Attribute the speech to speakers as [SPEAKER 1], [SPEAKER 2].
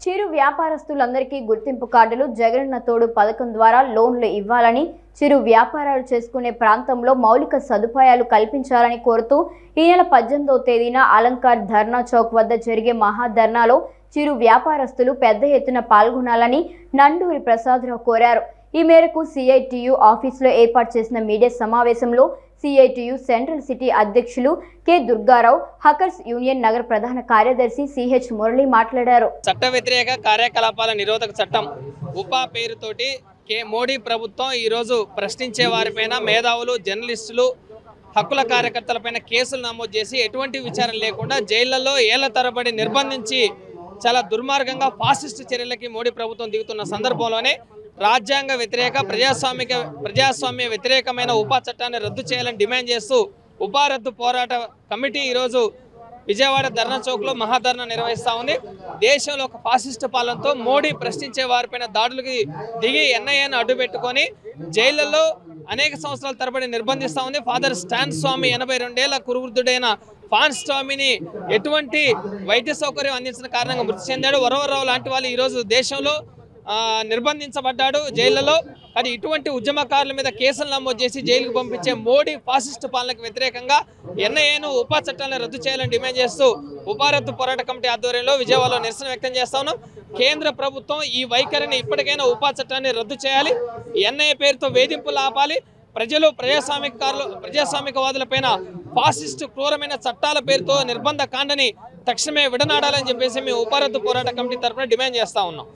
[SPEAKER 1] చిరు వ్యాపారస్తులందరికీ గుర్తింపు కార్డులు జగనన్న తోడు పథకం ద్వారా లోన్లు ఇవ్వాలని చిరు వ్యాపారాలు చేసుకునే ప్రాంతంలో మౌలిక సదుపాయాలు కల్పించాలని కోరుతూ ఈ నెల పద్దెనిమిదవ తేదీన అలంకార్ ధర్నా చౌక్ వద్ద జరిగే మహాధర్నాలో చిరు వ్యాపారస్తులు పెద్ద ఎత్తున పాల్గొనాలని నండూరి ప్రసాదరావు కోరారు ఈ మేరకు సిఐటియు ఆఫీసులో ఏర్పాటు చేసిన మీడియా సమావేశంలో సిఐటియు సెంట్రల్ సిటీ అధ్యక్షులు కె దుర్గారావు హకర్స్ యూనియన్ నగర ప్రధాన కార్యదర్శి సిహెచ్ మురళి మాట్లాడారు
[SPEAKER 2] చట్ట వ్యతిరేక కార్యకలాపాల నిరోధక చట్టం ఉపా పేరుతోటి కే మోడీ ప్రభుత్వం ఈరోజు ప్రశ్నించే వారిపైన మేధావులు జర్నలిస్టులు హక్కుల కార్యకర్తలపైన కేసులు నమోదు చేసి ఎటువంటి విచారణ లేకుండా జైళ్లలో ఏళ్ల తరబడి నిర్బంధించి చాలా దుర్మార్గంగా ఫాసిస్ట్ చర్యలకి మోడీ ప్రభుత్వం దిగుతున్న సందర్భంలోనే రాజ్యాంగ వ్యతిరేక ప్రజాస్వామిక ప్రజాస్వామ్య వ్యతిరేకమైన ఉపా చట్టాన్ని రద్దు చేయాలని డిమాండ్ చేస్తూ ఉపా రద్దు పోరాట కమిటీ ఈరోజు విజయవాడ ధర్నా చౌక్లో మహాధర్నా నిర్వహిస్తూ ఉంది దేశంలో ఒక ఫాసిస్ట్ పాలనతో మోడీ ప్రశ్నించే వారిపైన దాడులకి దిగి ఎన్ఐఏను అడ్డుపెట్టుకొని జైళ్లలో అనేక సంవత్సరాల తరబడి నిర్బంధిస్తూ ఉంది ఫాదర్ స్టాన్ స్వామి ఎనభై రెండేళ్ల కురువృద్ధుడైన ఫాన్ స్వామిని ఎటువంటి వైద్య సౌకర్యం అందించిన కారణంగా మృతి చెందాడు వరవరరావు లాంటి వాళ్ళు ఈరోజు దేశంలో ఆ, నిర్బంధించబడ్డాడు జైళ్లలో కానీ ఇటువంటి ఉద్యమకారుల మీద కేసులు నమోదు చేసి జైలుకు పంపించే మోడీ ఫాసిస్ట్ పాలనకు వ్యతిరేకంగా ఎన్ఐఏను ఉపా చట్టాలను రద్దు చేయాలని డిమాండ్ చేస్తూ ఉపా రద్దు పోరాట కమిటీ ఆధ్వర్యంలో విజయవాడలో నిరసన వ్యక్తం చేస్తా ఉన్నాం కేంద్ర ప్రభుత్వం ఈ వైఖరిని ఇప్పటికైనా ఉపా చట్టాన్ని రద్దు చేయాలి ఎన్ఐఏ పేరుతో వేధింపులు ఆపాలి ప్రజలు ప్రజాస్వామికారులు ప్రజాస్వామికవాదులపైన ఫాసిస్ట్ క్రూరమైన చట్టాల పేరుతో నిర్బంధ కాండని తక్షణమే విడనాడాలని చెప్పేసి మేము ఉపారద్దు పోరాట కమిటీ తరఫున డిమాండ్ చేస్తా ఉన్నాం